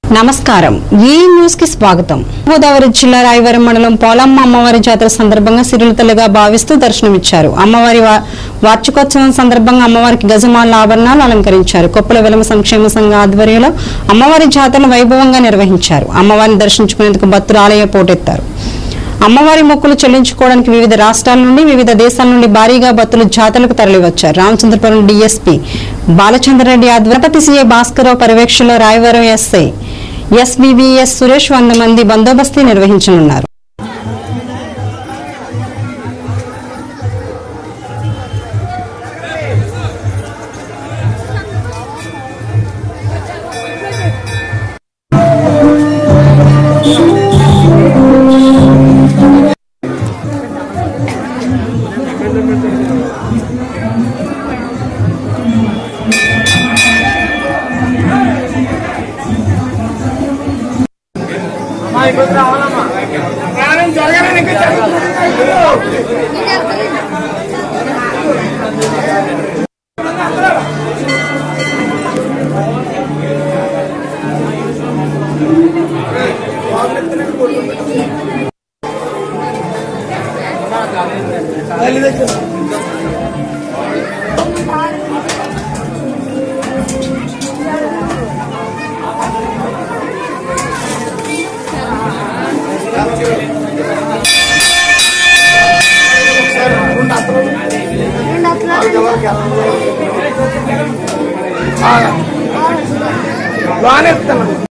నమస్కారం ఈ న్యూస్ కి స్వాగతం గోదావరి జిల్లా రాయవరం మండలం పోలమ్మ అమ్మవారి జాతర సందర్భంగా సిరుల తల్లిగా భావిస్తూ దర్శనమిచ్చారు అమ్మవారి వా- వార్షికోత్సవం సందర్భంగా అమ్మవారికి గజమాల ఆభరణాలు అలంకరించారు కొప్పుల వెలమ సంక్షేమ సంఘ ఆధ్వర్యంలో అమ్మవారి జాతరను వైభవంగా నిర్వహించారు అమ్మవారిని దర్శించుకునేందుకు భక్తులు ఆలయ పోటెత్తారు అమ్మవారి మొక్కులు చెల్లించుకోవడానికి వివిధ రాష్ట్రాల నుండి వివిధ దేశాల నుండి భారీగా భక్తులు జాతరలకు తరలివచ్చారు రామచంద్రపురం డీఎస్పీ బాలచంద్రరెడ్డి ఆధ్వర్యపతి సీఏ భాస్కరరావు పర్యవేక్షణలో రాయవరం ఎస్ఐ ఎస్బీబీఎస్ సురేష్ వంద మంది బందోబస్తీ నిర్వహించనున్నారు బాగానే ఇస్తాను